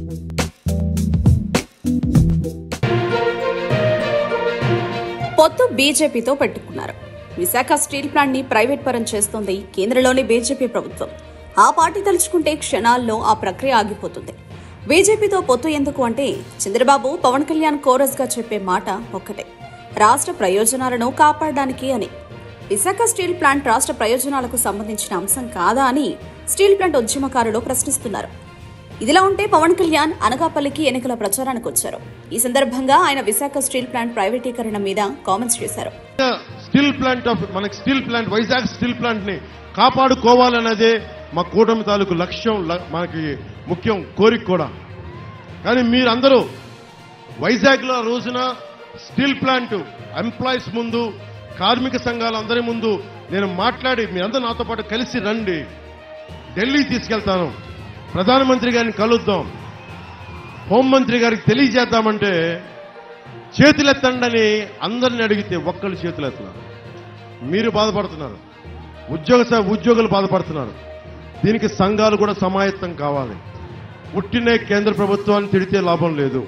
పొత్తు బీజేపీతో పెట్టుకున్నారు విశాఖ స్టీల్ ప్లాంట్ ని ప్రైవేట్ పరం చేస్తోంది కేంద్రంలోని బీజేపీ ప్రభుత్వం ఆ పార్టీ తలుచుకుంటే క్షణాల్లో ఆ ప్రక్రియ ఆగిపోతుంది బీజేపీతో పొత్తు ఎందుకు అంటే చంద్రబాబు పవన్ కళ్యాణ్ కోరస్ గా చెప్పే మాట ఒక్కటే రాష్ట్ర ప్రయోజనాలను కాపాడడానికి అని విశాఖ స్టీల్ ప్లాంట్ రాష్ట్ర ప్రయోజనాలకు సంబంధించిన అంశం కాదా అని స్టీల్ ప్లాంట్ ఉద్యమకారులు ప్రశ్నిస్తున్నారు ఇదిలా ఉంటే పవన్ కళ్యాణ్ అనకాపల్లికి ఎన్నికల ప్రచారానికి వచ్చారు ఈ సందర్భంగా ఆయన విశాఖ స్టీల్ ప్లాంట్ ప్రైవేటీకరణ మీద కామెంట్స్ చేశారు స్టీల్ ప్లాంట్ ఆఫ్ మనకి steel plant Vizag steel plant ని కాపాడుకోవాలన్నదే మా కూటమి తాలూకు లక్ష్యం ల- మనకి ముఖ్యం కోరిక కూడా కానీ మీరందరూ వైజాగ్ లో రోజున స్టీల్ ప్లాంట్ ఎంప్లాయీస్ ముందు కార్మిక సంఘాల అందరి ముందు నేను మాట్లాడి మీరందరూ నాతో పాటు కలిసి రండి ఢిల్లీ తీసుకెళ్తాను ప్రధానమంత్రి గారిని కలుద్దాం హోంమంత్రి గారికి తెలియజేద్దామంటే చేతులెత్తండి అందరిని అడిగితే ఒక్కళ్ళు చేతులెత్తున్నారు మీరు బాధపడుతున్నారు ఉద్యోగ స- ఉద్యోగులు బాధపడుతున్నారు దీనికి సంఘాలు కూడా సమాయత్తం కావాలి పుట్టినే కేంద్ర ప్రభుత్వాన్ని తిడితే లాభం లేదు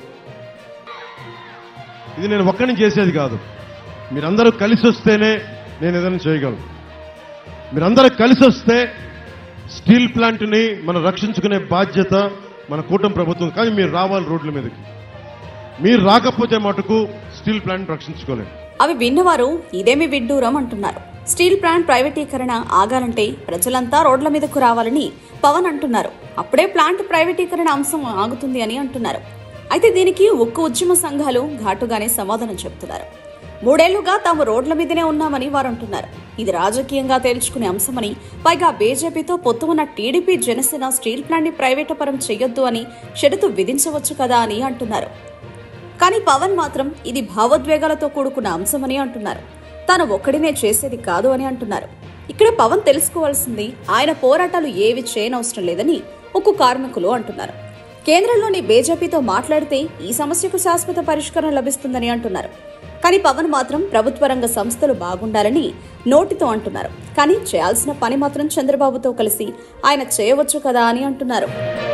ఇది నేను ఒక్కడిని చేసేది కాదు మీరందరూ కలిసి వస్తేనే నేను ఏదైనా చేయగలను మీరందరూ కలిసి వస్తే స్టీల్ ప్లాంట్ని మనం రక్షించుకునే బాధ్యత మన కూటమి ప్రభుత్వం కానీ మీరు రావాలి రోడ్ల మీదకి మీరు రాకపోతే మటుకు స్టీల్ ప్లాంట్ రక్షించుకోలేము అవి విన్నవారు ఇదేమి విడ్డూరం అంటున్నారు స్టీల్ ప్లాంట్ ప్రైవేటీకరణ ఆగాలంటే ప్రజలంతా రోడ్ల మీదకు రావాలని పవన్ అంటున్నారు అప్పుడే ప్లాంట్ ప్రైవేటీకరణ అంశం ఆగుతుంది అని అంటున్నారు అయితే దీనికి ఉక్కు ఉద్యమ సంఘాలు ఘాటుగానే సమాధానం చెబుతున్నారు మూడేళ్లుగా తాము రోడ్ల మీదనే ఉన్నామని వారు అంటున్నారు ఇది రాజకీయంగా తేల్చుకునే అంశమని పైగా బీజేపీతో పొత్తు ఉన్న టీడీపీ జనసేన స్టీల్ ప్లాంట్ ని ప్రైవేటపరం చేయొద్దు అని షరతు విధించవచ్చు కదా అని అంటున్నారు కానీ పవన్ మాత్రం ఇది భావోద్వేగాలతో కూడుకున్న అంశమని అంటున్నారు తాను ఒక్కడినే చేసేది కాదు అని అంటున్నారు ఇక్కడ పవన్ తెలుసుకోవాల్సింది ఆయన పోరాటాలు ఏవి చేయనవసరం లేదని ఉక్కు కార్మికులు అంటున్నారు కేంద్రంలోని బీజేపీతో మాట్లాడితే ఈ సమస్యకు శాశ్వత పరిష్కారం లభిస్తుందని అంటున్నారు కానీ పవన్ మాత్రం ప్రభుత్వ రంగ సంస్థలు బాగుండాలని నోటితో అంటున్నారు కానీ చేయాల్సిన పని మాత్రం చంద్రబాబుతో కలిసి ఆయన చేయవచ్చు కదా అని అంటున్నారు